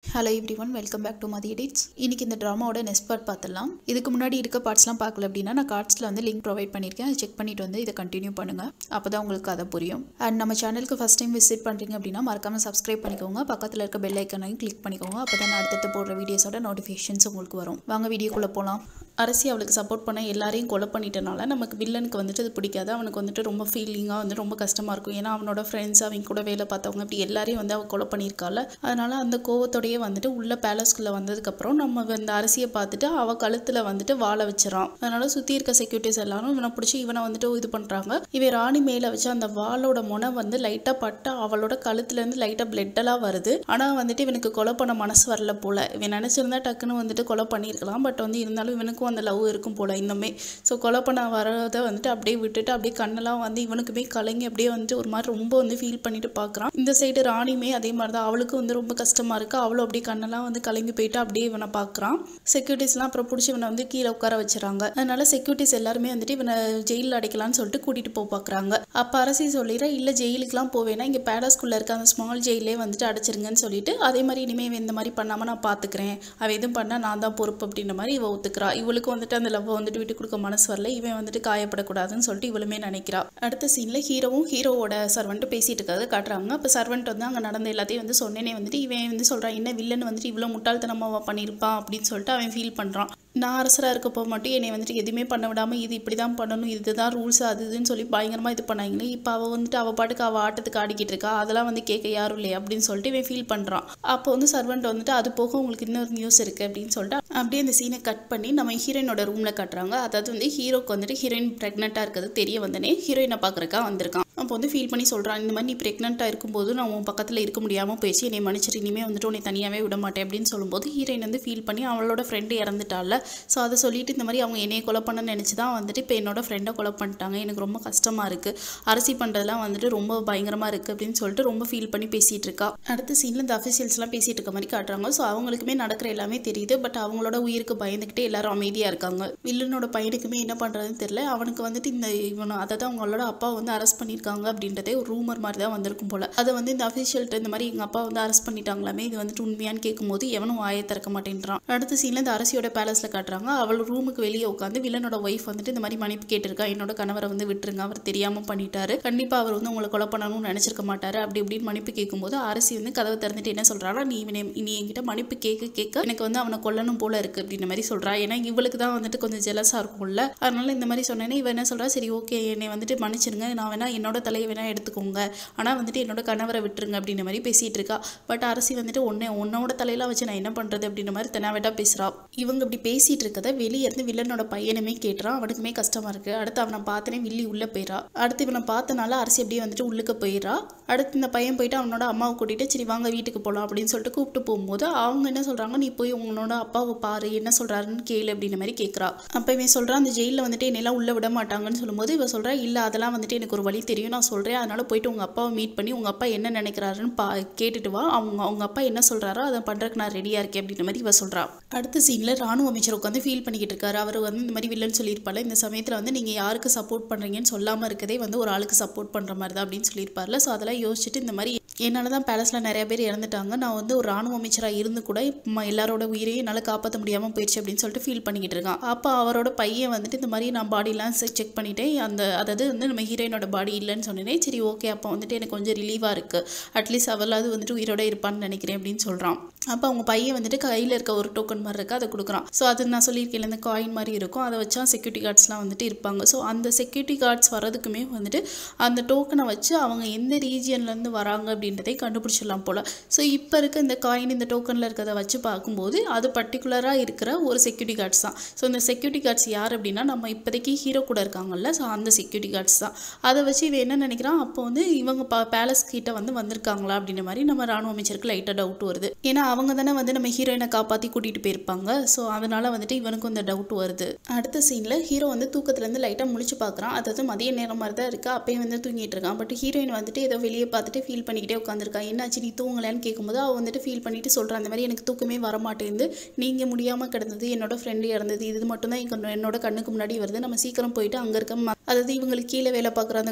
hello everyone welcome back to Mathi edits இன்னைக்கு இந்த ட்ராமாவோட next part பார்த்துடலாம் இதுக்கு முன்னாடி இருக்க பார்ட்ஸ்லாம் பார்க்கல அப்படின்னா நான் கார்ட்ஸில் வந்து லிங்க் ப்ரொவைட் பண்ணியிருக்கேன் அதை செக் பண்ணிட்டு வந்து இதை கண்டினியூ பண்ணுங்க அப்போ தான் உங்களுக்கு அதை புரியும் அண்ட் நம்ம சேனலுக்கு ஃபஸ்ட் டைம் விசிட் பண்ணுறீங்க அப்படின்னா மறக்காம சப்ஸ்கிரைப் பண்ணிக்கோங்க பக்கத்தில் இருக்க பெல் ஐக்கனையும் கிளிக் பண்ணிக்கோங்க அப்போ தான் நான் அடுத்தடுத்து போடுற வீடியோஸோட நோட்டிஃபிகேஷன்ஸ் உங்களுக்கு வரும் வாங்க வீடியோக்குள்ளே போகலாம் அரசி அவளுக்கு சப்போர்ட் பண்ண எல்லாரையும் கொலை பண்ணிட்டனால நமக்கு வில்லனுக்கு வந்துட்டு அது பிடிக்காது அவனுக்கு வந்துட்டு ரொம்ப ஃபீலிங்காக வந்து ரொம்ப கஷ்டமாக இருக்கும் ஏன்னா அவனோட ஃப்ரெண்ட்ஸ் அவங்க கூட வேலை பார்த்தவங்க இப்படி எல்லாரையும் வந்து அவ கொலை பண்ணியிருக்காள் அதனால அந்த கோவத்தோடயே வந்துட்டு உள்ள பேலஸ்குள்ளே வந்ததுக்கப்புறம் நம்ம இந்த அரசியை பார்த்துட்டு அவ கழுத்தில் வந்துட்டு வாழ வச்சிடறான் அதனால சுற்றி இருக்க செக்யூரிட்டிஸ் எல்லாரும் இவனை பிடிச்சி இவனை வந்துட்டு இது பண்ணுறாங்க இவன் ராணி மேலே வச்சு அந்த வாளோட முனை வந்து லைட்டாக பட்டா அவளோட கழுத்துலேருந்து லைட்டாக பிளட்டெல்லாம் வருது ஆனால் வந்துட்டு இவனுக்கு கொலை பண்ண மனசு வரல போல இவன் நினச்சிருந்தா டக்குன்னு வந்துட்டு கொலை பண்ணியிருக்கலாம் பட் வந்து இருந்தாலும் இவனுக்கும் அந்த லவ் இருக்கும் போல இன்னுமே ஸோ கொலை பண்ண வரதை வந்துட்டு அப்படியே விட்டுட்டு அப்படியே கண்ணெல்லாம் வந்து இவனுக்குமே கலங்கி அப்படியே வந்துட்டு ஒரு மாதிரி ரொம்ப வந்து ஃபீல் பண்ணிட்டு பார்க்குறான் இந்த சைடு ராணியுமே அதே மாதிரி தான் அவளுக்கும் வந்து ரொம்ப கஷ்டமா இருக்கு அவளும் அப்படியே கண்ணெல்லாம் வந்து கலங்கி போயிட்டு அப்படியே இவனை பார்க்குறான் செக்யூரிட்டிஸ்லாம் அப்புறம் பிடிச்சி இவனை வந்து கீழே உட்கார வச்சுறாங்க அதனால செக்யூரிட்டிஸ் எல்லாருமே வந்துட்டு இவனை ஜெயிலில் அடைக்கலாம்னு சொல்லிட்டு கூட்டிட்டு போக பார்க்குறாங்க அப்போ அரசி சொல்லிடுற இல்லை ஜெயிலுக்குலாம் போவேனா இங்கே பேலஸ்குள்ளே இருக்க அந்த ஸ்மால் ஜெயிலே வந்துட்டு அடைச்சிருங்கன்னு சொல்லிட்டு அதே மாதிரி இனிமேல் இவன் இந்த மாதிரி பண்ணாமல் நான் பார்த்துக்கிறேன் அவன் எதுவும் பண்ணால் நான் தான் பொறுப்பு அப்படின்ற மாதிரி இவ ஒத்துக்கிறா இவளுக்கு வந்துட்டு அந்த லவ் வந்துட்டு விட்டு கொடுக்க மனசு வரல இவன் வந்துட்டு காயப்படக்கூடாதுன்னு சொல்லிட்டு இவளுமே நினைக்கிறா அடுத்த சீனில் ஹீரோவும் ஹீரோவோட சர்வெண்ட் பேசிட்டு இருக்கிறத காட்டுறாங்க அப்போ சர்வெண்ட் வந்து அங்கே நடந்த எல்லாத்தையும் வந்து சொன்னேனே வந்துட்டு இவன் வந்து சொல்கிறான் என்ன வில்லன் வந்துட்டு இவ்வளோ முட்டாள்தனமாக பண்ணியிருப்பான் அப்படின்னு சொல்லிட்டு அவன் ஃபீல் பண்ணுறான் நான் அரசராக இருக்கப்போ மட்டும் என்னை வந்துட்டு எதுவுமே பண்ண விடாமல் இது இப்படி தான் பண்ணணும் இதுதான் ரூல்ஸ் அது இதுன்னு சொல்லி பயங்கரமாக இது பண்ணாங்களே இப்போ அவள் வந்துட்டு அவள் பாட்டுக்கு அவள் ஆட்டத்துக்கு ஆடிக்கிட்டு இருக்கா அதெல்லாம் வந்து கேட்க யாரும் இல்லையே அப்படின்னு சொல்லிட்டு இவன் ஃபீல் பண்ணுறான் அப்போ வந்து சர்வெண்ட் வந்துட்டு அது போக உங்களுக்கு இன்னொரு நியூஸ் இருக்குது அப்படின்னு சொல்லிட்டு அப்படியே அந்த சீனை கட் பண்ணி நம்ம ஹீரோயினோட ரூமில் கட்டுறாங்க அதாவது வந்து ஹீரோக்கு வந்துட்டு ஹீரோயின் ப்ரெக்னெண்ட்டாக இருக்கிறது தெரிய வந்தனே ஹீரோயினை பார்க்குறக்கா வந்திருக்கான் அப்போ வந்து ஃபீல் பண்ணி சொல்கிறான் இந்த மாதிரி நீ ப்ரெக்னெண்ட்டாக இருக்கும்போது நான் உன் பக்கத்தில் இருக்க முடியாமல் போயிடுச்சு என்னை மன்னிச்சிட்டு இனிமேல் வந்துட்டு உன்னை தனியாகவே விட மாட்டேன் அப்படின்னு சொல்லும்போது ஹீரோயின் வந்து ஃபீல் பண்ணி அவளோட ஃப்ரெண்டு இறந்துட்டால ஸோ அதை சொல்லிட்டு இந்த மாதிரி அவங்க என்னையை கொலை பண்ண நினச்சி தான் வந்துட்டு இப்போ என்னோட ஃப்ரெண்டை கொலை பண்ணிட்டாங்க எனக்கு ரொம்ப கஷ்டமாக இருக்குது அரசி பண்ணுறதுலாம் வந்துட்டு ரொம்ப பயங்கரமாக இருக்குது அப்படின்னு சொல்லிட்டு ரொம்ப ஃபீல் பண்ணி பேசிகிட்டு இருக்கா அடுத்த சீனில் இந்த அஃபிஷியல்ஸ்லாம் பேசிகிட்டு இருக்க மாதிரி காட்டுறாங்க ஸோ அவங்களுக்குமே நடக்கிற எல்லாமே தெரியுது பட் அவங்களோட உயிருக்கு பயந்துக்கிட்டே எல்லாரும் அமைதியாக இருக்காங்க வில்லனோட பையனுக்குமே என்ன பண்ணுறதுன்னு தெரியல அவனுக்கு வந்துட்டு இந்த இவனை அதாவது அவங்களோட அப்பா வந்து அரெஸ்ட் பண்ணியிருக்காங்க அப்படின்றதே ஒரு ரூமர் மாதிரி தான் வந்திருக்கும் போல அதை வந்து இந்த அஃபிஷியல்கிட்ட இந்த மாதிரி எங்கள் அப்பா வந்து அரெஸ்ட் பண்ணிட்டாங்களாமே இது வந்துட்டு உண்மையான்னு கேட்கும்போது எவனும் வாயை திறக்க மாட்டேன்றான் அடுத்த சீனில் இந்த அரசியோட பேலஸில் காட்டுறாங்க அவள் ரூமுக்கு வெளியே உட்காந்து வில்லனோட ஒய்ஃப் வந்துட்டு இந்த மாதிரி மன்னிப்பு கேட்டிருக்கா என்னோட கணவரை வந்து விட்டுருங்க அவர் தெரியாமல் பண்ணிட்டாரு கண்டிப்பாக அவர் வந்து உங்களை கொலை பண்ணணும்னு நினச்சிருக்க மாட்டாரு அப்படி இப்படின்னு மன்னிப்பு கேட்கும்போது அரசி வந்து கதவை திறந்துட்டு என்ன சொல்கிறாரா நீ இவனை நீ என்கிட்ட மன்னிப்பு கேட்க கேட்க எனக்கு வந்து அவனை கொல்லணும் போல இருக்கு அப்படின்ற மாதிரி சொல்கிறா ஏன்னா இவளுக்கு தான் வந்துட்டு கொஞ்சம் ஜெலஸாக இருக்கும்ல அதனால இந்த மாதிரி சொன்னேனே இவன் என்ன சொல்கிறா சரி ஓகே என்னை வந்துட்டு மன்னிச்சிருங்க நான் வேணா என்னோட தலையை வேணா எடுத்துக்கோங்க ஆனால் வந்துட்டு என்னோட கணவரை விட்டுருங்க அப்படின்ற மாதிரி பேசிகிட்டு இருக்கா பட் அரசி வந்துட்டு உன்னை உன்னோட தலையெல்லாம் வச்சு நான் என்ன பண்ணுறது அப்படின்ற மாதிரி தெனாவட்டா பேசுகிறா இவங்க இப்படி பேசிகிட்டு இருக்கத வெளியே இருந்து வில்லனோட பையனுமே கேட்டுறான் அவனுக்குமே கஷ்டமாக இருக்குது அடுத்து அவனை பார்த்தனே வில்லி உள்ளே போயிடா அடுத்து இவனை பார்த்தனால அரசி அப்படியே வந்துட்டு உள்ளுக்கு போயிடா அடுத்து இந்த பையன் போயிட்டு அவனோட அம்மாவை கூட்டிகிட்டு சரி வாங்க வீட்டுக்கு போகலாம் அப்படின்னு சொல்லிட்டு கூப்பிட்டு போகும்போது அவங்க என்ன சொல்கிறாங்க நீ போய் உன்னோட அப்பாவை பாரு என்ன சொல்கிறாருன்னு கேளு அப்படின்ற மாதிரி கேட்குறா அப்போ இவன் சொல்கிறான் அந்த ஜெயிலில் வந்துட்டு என்னெல்லாம் உள்ளே விட மாட்டாங்கன்னு சொல்லும்போது இவன் சொல்கிறா இல்லை அதெல்லாம் வந்துட்டு எனக்கு ஒரு வழி தெரியும் நான் சொல்கிறேன் அதனால் போயிட்டு உங்கள் அப்பாவை மீட் பண்ணி உங்கள் அப்பா என்ன நினைக்கிறாருன்னு பா கேட்டுட்டு வா அவங்க அவங்க அப்பா என்ன சொல்கிறாரோ அதை பண்ணுறதுக்கு நான் ரெடியாக இருக்கேன் அப்படின்ற மாதிரி இவ சொல்கிறா அடுத்த சீனில் ராணுவ அமைச்சர் உட்காந்து ஃபீல் பண்ணிக்கிட்டு இருக்காரு அவர் வந்து இந்த மாதிரி வில்லன் சொல்லியிருப்பால இந்த சமயத்தில் வந்து நீங்கள் யாருக்கு சப்போர்ட் பண்ணுறீங்கன்னு சொல்லாமல் இருக்கதே வந்து ஒரு ஆளுக்கு சப்போர்ட் பண்ணுற மாதிரி தான் அப்படின்னு சொல்லியிருப்பார்ல ஸோ அதெல்லாம் யோசிச்சுட்டு இந்த மாதிரி என்னால் தான் பேலஸில் நிறைய பேர் இறந்துட்டாங்க நான் வந்து ஒரு ராணுவ அமைச்சராக இருந்து கூட ம- எல்லாரோட உயிரையும் என்னால் காப்பாற்ற முடியாமல் போயிடுச்சு அப்படின்னு சொல்லிட்டு ஃபீல் பண்ணிக்கிட்டு இருக்கான் அப்போ அவரோட பையன் வந்துட்டு இந்த மாதிரி நான் பாடிலாம் செக் பண்ணிட்டேன் அந்த அதாவது வந்து நம்ம ஹீரோயினோட பாடி இல்லைன்னு சொன்னேன் சரி ஓகே அப்போ வந்துட்டு எனக்கு கொஞ்சம் ரிலீவாக இருக்குது அட்லீஸ்ட் அவளாவது வந்துட்டு உயிரோட இருப்பான்னு நினைக்கிறேன் அப்படின்னு சொல்கிறான் அப்போ அவங்க பையன் வந்துட்டு கையில் இருக்க ஒரு டோக்கன் மாதிரி இருக்கு அதை கொடுக்குறான் ஸோ அது நான் சொல்லியிருக்கேன் இந்த காயின் மாதிரி இருக்கும் அதை வச்சா செக்யூரிட்டி கார்ட்ஸ்லாம் வந்துட்டு இருப்பாங்க ஸோ அந்த செக்யூரிட்டி கார்ட்ஸ் வரதுக்குமே வந்துட்டு அந்த டோக்கனை வச்சு அவங்க எந்த ரீஜியன்லேருந்து வராங்க அப்படின்றதை கண்டுபிடிச்சிடலாம் போல் ஸோ இப்போ இருக்க இந்த காயின் இந்த டோக்கனில் இருக்கிறத வச்சு பார்க்கும்போது அது பர்டிகுலராக இருக்கிற ஒரு செக்யூரிட்டி கார்ட்ஸ் தான் ஸோ இந்த செக்யூரிட்டி கார்ட்ஸ் யார் அப்படின்னா நம்ம இப்போதைக்கு ஹீரோ கூட இருக்காங்கல்ல ஸோ அந்த செக்யூரிட்டி கார்ட்ஸ் தான் அதை வச்சு இவன் என்ன நினைக்கிறான் அப்போ வந்து இவங்க ப பேலஸ் கிட்ட வந்து வந்திருக்காங்களா அப்படின்ற மாதிரி நம்ம ராணுவ அமைச்சருக்கு லைட்டாக டவுட் வருது ஏன்னா அவங்க தானே வந்து நம்ம ஹீரோயினை காப்பாற்றி கூட்டிகிட்டு போயிருப்பாங்க ஸோ அதனால வந்துட்டு இவனுக்கும் இந்த டவுட் வருது அடுத்த சீனில் ஹீரோ வந்து தூக்கத்துலேருந்து லைட்டாக முழிச்சு பார்க்குறான் அதாவது மதிய நேரம் மாதிரி தான் இருக்குது அப்பயே வந்து தூங்கிட்டு இருக்கான் பட் ஹீரோயின் வந்துட்டு ஏதோ வெளியே பார்த்துட்டு ஃபீல் பண்ணிக்கிட்டே உட்காந்துருக்கா என்னாச்சு நீ தூங்கலைன்னு கேட்கும்போது அவள் வந்துட்டு ஃபீல் பண்ணிட்டு சொல்கிறான் அந்த மாதிரி எனக்கு தூக்கமே வர மாட்டேங்குது நீங்கள் முடியாமல் கிடந்தது என்னோட ஃப்ரெண்டு இறந்தது இது மட்டும் தான் என்னோட கண்ணுக்கு முன்னாடி வருது நம்ம சீக்கிரம் போயிட்டு அங்கே இருக்க ம- அதாவது இவங்களுக்கு கீழே வேலை பார்க்குற அந்த கோர்ட் லேடி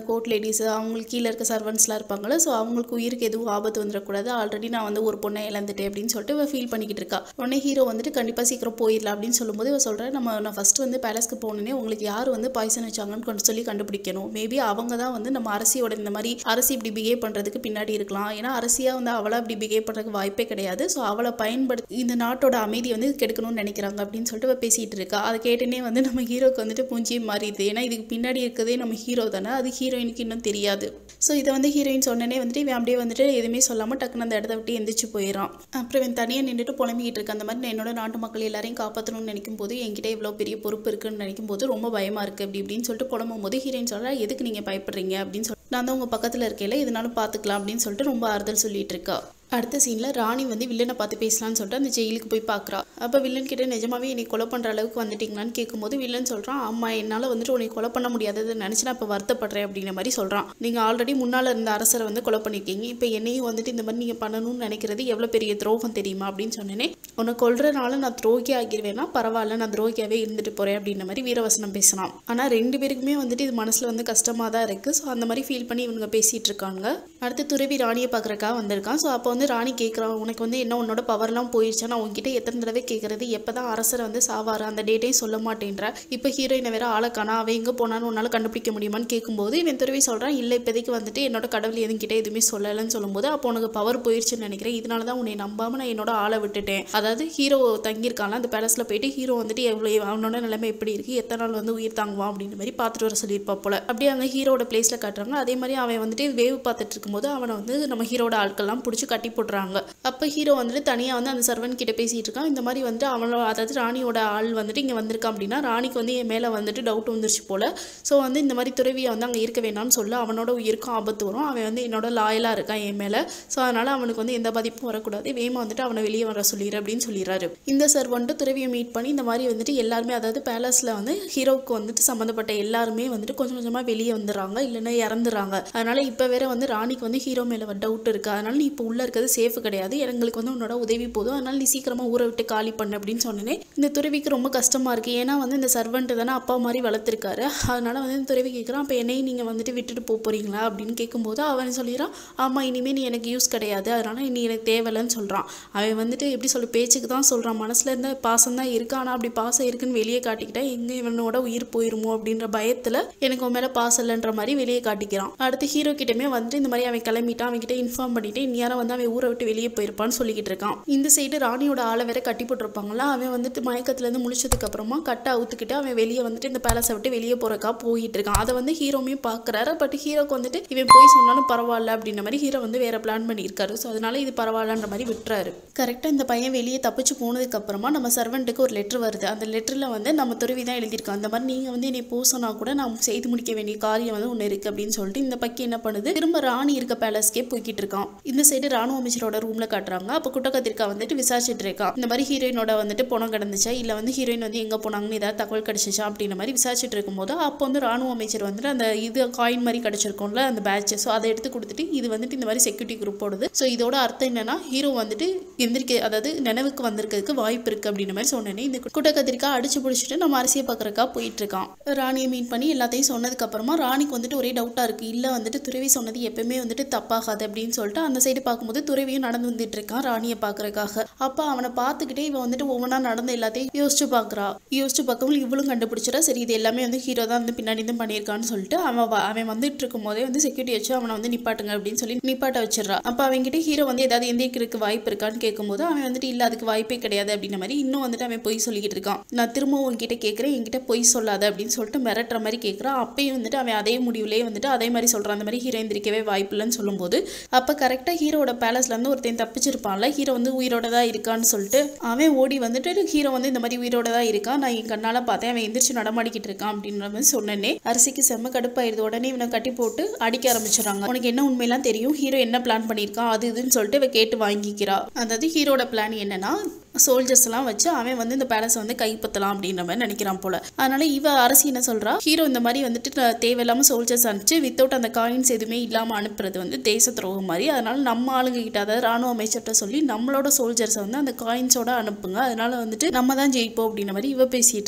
லேடிஸ் அவங்களுக்கு கீழே இருக்க சர்வன்ஸ்லாம் இருப்பாங்கல்ல ஸோ அவங்களுக்கு உயிருக்கு எதுவும் ஆபத்து வந்துடக்கூடாது ஆல்ரெடி நான் வந்து ஒரு பொண்ணை இழந்துட்டேன் அப்படின்னு சொல்லிட்டு இவ ஃபீல் பண்ணிக்கிட்டு இருக்கா உடனே ஹீரோ வந்துட்டு கண்டிப்பாக சீக்கிரம் போயிடலாம் அப்படின்னு சொல்லும்போது இவ சொல்கிறேன் நம்ம நான் ஃபஸ்ட்டு வந்து பேலஸ்க்கு போனோன்னே உங்களுக்கு யார் வந்து பாய்சன் வச்சாங்கன்னு கொஞ்சம் சொல்லி கண்டுபிடிக்கணும் மேபி அவங்க தான் வந்து நம்ம அரசியோட இந்த மாதிரி அரசி இப்படி பிஹேவ் பண்ணுறதுக்கு பின்னாடி இருக்கலாம் ஏன்னா அரசியாக வந்து அவளை அப்படி பிஹேவ் பண்ணுறதுக்கு வாய்ப்பே கிடையாது ஸோ அவளை பயன்படுத்தி இந்த நாட்டோட அமைதி வந்து கெடுக்கணும்னு நினைக்கிறாங்க அப்படின்னு சொல்லிட்டு இவ பேசிகிட்டு இருக்கா அதை கேட்டுனே வந்து நம்ம ஹீரோக்கு வந்துட்டு பூஞ்சியே மாறிடுது ஏன்னா இதுக்கு பின்னாடி இருக்கதே நம்ம ஹீரோ தானே அது ஹீரோயினுக்கு இன்னும் தெரியாது ஸோ இதை வந்து ஹீரோயின் சொன்னனே வந்துட்டு இவன் அப்படியே வந்துட்டு எதுவுமே சொல்லாமல் டக்குன்னு அந்த இடத்த விட்டு எந்திரிச்சு போயிடறான் அப்புறம் இவன் தனியாக நின்றுட்டு புலம்பிக்கிட்டு இருக்க அந்த மாதிரி நான் என்னோட நாட்டு மக்கள் எல்லாரையும் காப்பாற்றணும்னு நினைக்கும் போது என்கிட்ட இவ்வளோ பெரிய பொறுப்பு இருக்குன்னு நினைக்கும் போது ரொம்ப பயமாக இருக்குது அப்படி இப்படின்னு சொல்லிட்டு புலம்பும் போது ஹீரோயின் சொல்கிறா எதுக்கு நீங்கள் பயப்படுறீங்க அப்படின்னு சொல்லி நான் தான் உங்கள் பக்கத்தில் இருக்கையில இதனாலும் பார்த்துக்கலாம் அப்படின்னு சொல்லிட்டு ரொம்ப ஆறுதல் சொல்லிட்டு இருக்கா அடுத்த சீனில் ராணி வந்து வில்லனை பார்த்து பேசலாம்னு சொல்லிட்டு அந்த ஜெயிலுக்கு போய் பார்க்குறா அப்போ வில்லன் கிட்ட நிஜமாவே என்னை கொலை பண்ணுற அளவுக்கு வந்துட்டீங்களான்னு கேட்கும்போது வில்லன் சொல்கிறான் ஆமாம் என்னால் வந்துட்டு உன்னை கொலை பண்ண முடியாததை நினச்சி நான் இப்போ வருத்தப்படுறேன் அப்படிங்கிற மாதிரி சொல்கிறான் நீங்கள் ஆல்ரெடி முன்னால் இருந்த அரசரை வந்து கொலை பண்ணியிருக்கீங்க இப்போ என்னையும் வந்துட்டு இந்த மாதிரி நீங்கள் பண்ணணும்னு நினைக்கிறது எவ்வளோ பெரிய துரோகம் தெரியுமா அப்படின்னு சொன்னேனே உன்னை கொல்றனால நான் துரோகி ஆகிடுவேன்னா பரவாயில்ல நான் துரோகியாவே இருந்துட்டு போகிறேன் அப்படின்ற மாதிரி வீரவசனம் பேசலாம் ஆனால் ரெண்டு பேருக்குமே வந்துட்டு இது மனசில் வந்து கஷ்டமாக தான் இருக்குது ஸோ அந்த மாதிரி ஃபீல் பண்ணி இவங்க பேசிகிட்டு இருக்காங்க அடுத்து துறவி ராணியை பார்க்குறக்கா வந்திருக்கான் ஸோ அப்போ வந்து ராணி கேட்குறான் உனக்கு வந்து என்ன உன்னோட பவர்லாம் போயிடுச்சா நான் உங்ககிட்ட எத்தனை தடவை கேட்குறது எப்போ தான் அரசர் வந்து சாவாரு அந்த டேட்டையும் சொல்ல மாட்டேன்ற இப்போ ஹீரோயினை வேற ஆளக்கானா அவன் எங்கே போனான்னு உன்னால் கண்டுபிடிக்க முடியுமான்னு கேட்கும்போது இவன் துறவி சொல்கிறான் இல்லை இப்போதைக்கு வந்துட்டு என்னோட கடவுள் எதுங்கிட்ட எதுவுமே சொல்லலைன்னு சொல்லும்போது அப்போ உனக்கு பவர் போயிடுச்சுன்னு நினைக்கிறேன் இதனால தான் உன்னை நம்பாமல் நான் என்னோட ஆளை விட்டுட்டேன் அதாவது ஹீரோ தங்கியிருக்கான்ல அந்த பேலஸில் போயிட்டு ஹீரோ வந்துட்டு எவ்வளோ அவனோட நிலைமை எப்படி இருக்குது எத்தனை நாள் வந்து உயிர் தாங்குவான் அப்படின்ற மாதிரி பார்த்துட்டு வர சொல்லியிருப்பா போல அப்படியே அங்கே ஹீரோட பிளேஸில் காட்டுறாங்க அதே மாதிரி அவன் வந்துட்டு வேவ் பார்த்துட்டு இருக்கும்போது அவனை வந்து நம்ம ஹீரோட ஆட்கள்லாம் பிடிச்சி கட்டி போட்டுறாங்க அப்போ ஹீரோ வந்துட்டு தனியாக வந்து அந்த சர்வன் கிட்ட பேசிகிட்டு இருக்கான் இந்த மாதிரி வந்துட்டு அவனோட அதாவது ராணியோட ஆள் வந்துட்டு இங்கே வந்திருக்கான் அப்படின்னா ராணிக்கு வந்து என் மேலே வந்துட்டு டவுட் வந்துருச்சு போல ஸோ வந்து இந்த மாதிரி துறவியை வந்து அங்கே இருக்க வேணாம்னு சொல்ல அவனோட உயிருக்கும் ஆபத்து வரும் அவன் வந்து என்னோட லாயலாக இருக்கான் என் மேலே ஸோ அதனால் அவனுக்கு வந்து எந்த பாதிப்பும் வரக்கூடாது வேமா வந்துட்டு அவனை வெளியே வர சொல்லிடு அப்படின்னு சொல்லிடுறாரு இந்த சார் வந்துட்டு துறவியை மீட் பண்ணி இந்த மாதிரி வந்துட்டு எல்லாருமே அதாவது பேலஸில் வந்து ஹீரோவுக்கு வந்துட்டு சம்மந்தப்பட்ட எல்லாருமே வந்துட்டு கொஞ்சம் கொஞ்சமாக வெளியே வந்துடுறாங்க இல்லைன்னா இறந்துறாங்க அதனால இப்போ வேற வந்து ராணிக்கு வந்து ஹீரோ மேலே டவுட் இருக்கு அதனால நீ இப்போ உள்ள இருக்கிறது சேஃப் கிடையாது எங்களுக்கு வந்து உன்னோட உதவி போதும் அதனால நீ சீக்கிரமா ஊரை விட்டு காலி பண்ணு அப்படின்னு சொன்னேனே இந்த துறவிக்கு ரொம்ப கஷ்டமா இருக்கு ஏன்னா வந்து இந்த சர்வெண்ட் தானே அப்பா மாதிரி வளர்த்துருக்காரு அதனால வந்து இந்த துறவி கேட்குறான் அப்போ என்னையும் நீங்க வந்துட்டு விட்டுட்டு போக போறீங்களா அப்படின்னு கேட்கும்போது அவன் சொல்லிடுறான் ஆமா இனிமே நீ எனக்கு யூஸ் கிடையாது அதனால நீ எனக்கு தேவையில்லைன்னு சொல்றான் அவன் வந்துட்டு எப்படி சொல்லு பேச்சுக்கு தான் சொல்றான் மனசுல இருந்த பாசம் தான் இருக்கு ஆனா அப்படி பாசம் இருக்குன்னு வெளியே காட்டிக்கிட்டா எங்க இவனோட உயிர் போயிருமோ அப்படின்ற பயத்துல எனக்கு உன் மேல பாசம் இல்லைன்ற மாதிரி வெளியே காட்டிக்கிறான் அடுத்து ஹீரோ கிட்டமே வந்துட்டு இந்த மாதிரி அவன் கிளம்பிட்டான் அவன் கிட்ட இன்ஃபார்ம் பண்ணிட்டு இந்நேரம் வந்து அவன் ஊரை விட்டு வெளியே போயிருப்பான்னு சொல்லிக்கிட்டு இருக்கான் இந்த சைடு ராணியோட ஆளை வேற கட்டி போட்டிருப்பாங்களா அவன் வந்துட்டு மயக்கத்துல இருந்து முழிச்சதுக்கு அப்புறமா கட்டை அவுத்துக்கிட்டு அவன் வெளியே வந்துட்டு இந்த பேலஸை விட்டு வெளியே போறக்கா போயிட்டு இருக்கான் அதை வந்து ஹீரோமே பாக்குறாரு பட் ஹீரோக்கு வந்துட்டு இவன் போய் சொன்னாலும் பரவாயில்ல அப்படின்ற மாதிரி ஹீரோ வந்து வேற பிளான் பண்ணியிருக்காரு ஸோ அதனால இது பரவாயில்லன்ற மாதிரி விட்டுறாரு கரெக்டாக இந்த பையன் வெளியே தப்பிச்சு போனதுக்கு அப்புறமா நம்ம சர்வெண்ட்டுக்கு ஒரு லெட்டர் வருது அந்த லெட்டரில் வந்து நம்ம துறவி தான் எழுதியிருக்கான் அந்த மாதிரி நீங்கள் வந்து என்னை போ சொன்னா கூட நான் செய்து முடிக்க வேண்டிய காரியம் வந்து ஒன்று இருக்குது அப்படின்னு சொல்லிட்டு இந்த பக்கி என்ன பண்ணுது திரும்ப ராணி இருக்க பேலஸ்க்கே போய்கிட்டு இருக்கான் இந்த சைடு ராணுவ அமைச்சரோட ரூம்ல காட்டுறாங்க அப்போ குட்டக்கத்திரிக்கா வந்துட்டு விசாரிச்சுட்டு இருக்கான் இந்த மாதிரி ஹீரோயினோட வந்துட்டு பணம் கிடந்துச்சா இல்லை வந்து ஹீரோயின் வந்து எங்கே போனாங்கன்னு ஏதாவது தகவல் கிடைச்சிச்சா அப்படின்ற மாதிரி விசாரிச்சுட்டு இருக்கும்போது அப்போ வந்து ராணுவ அமைச்சர் வந்துட்டு அந்த இது காயின் மாதிரி கிடைச்சிருக்கோம்ல அந்த பேட்ச் ஸோ அதை எடுத்து கொடுத்துட்டு இது வந்துட்டு இந்த மாதிரி செக்யூரிட்டி குரூப்போடது ஸோ இதோட அர்த்தம் என்னன்னா ஹீரோ வந்துட்டு எந்திரிக்க அதாவது நினைவுக்கு வந்திருக்கிறதுக்கு வாய்ப்பு இருக்கு அப்படின்ற மாதிரி சொன்னேனே இந்த குட்டக்கத்திரிக்கா அடிச்சு பிடிச்சிட்டு நம்ம அரசியை பார்க்கறக்கா போயிட்டு இருக்கான் ராணியை மீட் பண்ணி எல்லாத்தையும் சொன்னதுக்கு அப்புறமா ராணிக்கு வந்துட்டு ஒரே டவுட்டா இருக்கு இல்ல வந்துட்டு துறவி சொன்னது எப்பவுமே வந்துட்டு தப்பாகாது அப்படின்னு சொல்லிட்டு அந்த சைடு பார்க்கும்போது துறவியும் நடந்து வந்துட்டு இருக்கான் ராணியை பார்க்கறதுக்காக அப்ப அவனை பார்த்துக்கிட்டே இவன் வந்துட்டு ஒவ்வொன்றா நடந்த எல்லாத்தையும் யோசிச்சு பார்க்கறா யோசிச்சு பார்க்கவும் இவளும் கண்டுபிடிச்சிடா சரி இது எல்லாமே வந்து ஹீரோ தான் வந்து பின்னாடி தான் பண்ணியிருக்கான்னு சொல்லிட்டு அவன் வ- அவன் வந்துட்டு இருக்கும் போதே வந்து செக்யூரிட்டி வச்சு அவனை வந்து நிப்பாட்டுங்க அப்படின்னு சொல்லி நிப்பாட்ட வச்சிடறா அப்ப அவன்கிட்ட ஹீரோ வந்து ஏதாவது எந்திரிக்கிறதுக்கு வாய்ப்பு இருக்கான்னு கேட்கும்போது அவன் வந்துட்டு இல்ல அதுக்கு வாய்ப்பே கிடையாது அப்படின்ற மாதிரி இன்னும் வந்துட்டு அவன் பொய் சொல்லிக்கிட்டு இருக்கான் நான் திரும்பவும் உன்கிட்ட கேட்குறேன் என்கிட்ட பொய் சொல்லாத அப்படின்னு சொல்லிட்டு மிரட்டுற மாதிரி கேட்குறான் அப்பயும் வந்துட்டு அவன் அதே முடிவுலேயே வந்துட்டு அதே மாதிரி சொல்கிறான் அந்த மாதிரி ஹீரோ எந்திரிக்கவே வாய்ப்பு இல்லைன்னு சொல்லும்போது அப்போ கரெக்டாக ஹீரோட பேலஸ்ல இருந்து ஒருத்தன் தப்பிச்சிருப்பான்ல ஹீரோ வந்து உயிரோட தான் இருக்கான்னு சொல்லிட்டு அவன் ஓடி வந்துட்டு ஹீரோ வந்து இந்த மாதிரி உயிரோட தான் இருக்கான் நான் என் கண்ணால் பார்த்தேன் அவன் எந்திரிச்சு நடமாடிக்கிட்டு இருக்கான் அப்படின்ற மாதிரி சொன்னேனே அரிசிக்கு செம்ம கடுப்பாயிருது உடனே இவனை கட்டி போட்டு அடிக்க ஆரம்பிச்சிடுறாங்க உனக்கு என்ன உண்மையெல்லாம் தெரியும் ஹீரோ என்ன பிளான் பண்ணியிருக்கான் அது இதுன்னு சொல்லிட்டு இவ கேட்டு வாங்கிக்கிறா அதாவது ஹீரோட பிளான் என்னன்னா சோல்ஜர்ஸ் எல்லாம் வச்சு அவன் வந்து இந்த பேலஸை வந்து கைப்பற்றலாம் அப்படின்ற மாதிரி நினைக்கிறான் போல அதனால இவ அரசி என்ன சொல்றா ஹீரோ இந்த மாதிரி வந்துட்டு த- தேவையில்லாம சோல்ஜர்ஸ் அனுப்பிச்சு வித்தவுட் அந்த காயின்ஸ் எதுவுமே இல்லாம அனுப்புறது வந்து தேச துரோகம் மாதிரி அதனால நம்ம ஆளுங்க கிட்ட அதாவது ராணுவ அமைச்சர்கிட்ட சொல்லி நம்மளோட சோல்ஜர்ஸை வந்து அந்த காயின்ஸோட அனுப்புங்க அதனால வந்துட்டு நம்ம தான் ஜெயிப்போம் அப்படின்ற மாதிரி இவ பேசிட்டு இருக்கா